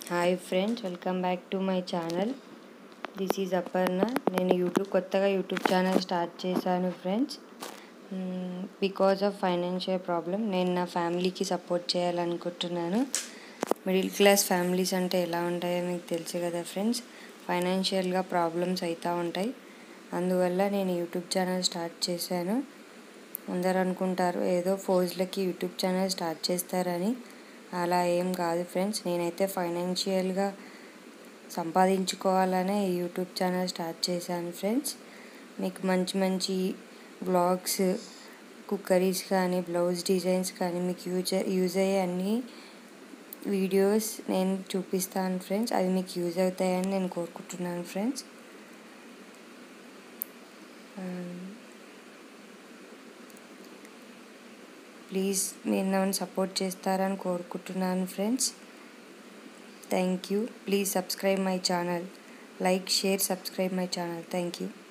hi friends welcome back to my channel this is Aparna నేను YouTube కొత్తగా YouTube channel start చేశాను friends because of financial problem నేను నా ఫ్యామిలీకి సపోర్ట్ చేయాలనుకుంటున్నాను మిడిల్ క్లాస్ ఫ్యామిలీస్ అంటే ఎలా ఉంటాయో మీకు తెలుసు కదా ఫ్రెండ్స్ ఫైనాన్షియల్గా ప్రాబ్లమ్స్ అవుతూ ఉంటాయి అందువల్ల నేను యూట్యూబ్ ఛానల్ స్టార్ట్ చేశాను అందరు అనుకుంటారు ఏదో ఫోజ్లకి యూట్యూబ్ ఛానల్ స్టార్ట్ చేస్తారని అలా ఏం కాదు ఫ్రెండ్స్ నేనైతే ఫైనాన్షియల్గా సంపాదించుకోవాలనే ఈ యూట్యూబ్ ఛానల్ స్టార్ట్ చేశాను ఫ్రెండ్స్ మీకు మంచి మంచి బ్లాగ్స్ కుక్కరీస్ కానీ బ్లౌజ్ డిజైన్స్ కానీ మీకు యూజ్ యూజ్ అయ్యే అన్ని వీడియోస్ నేను చూపిస్తాను ఫ్రెండ్స్ అవి మీకు యూజ్ అవుతాయని నేను కోరుకుంటున్నాను ఫ్రెండ్స్ ప్లీజ్ మీరు నన్ను సపోర్ట్ చేస్తారని కోరుకుంటున్నాను friends thank you please subscribe my channel like share subscribe my channel thank you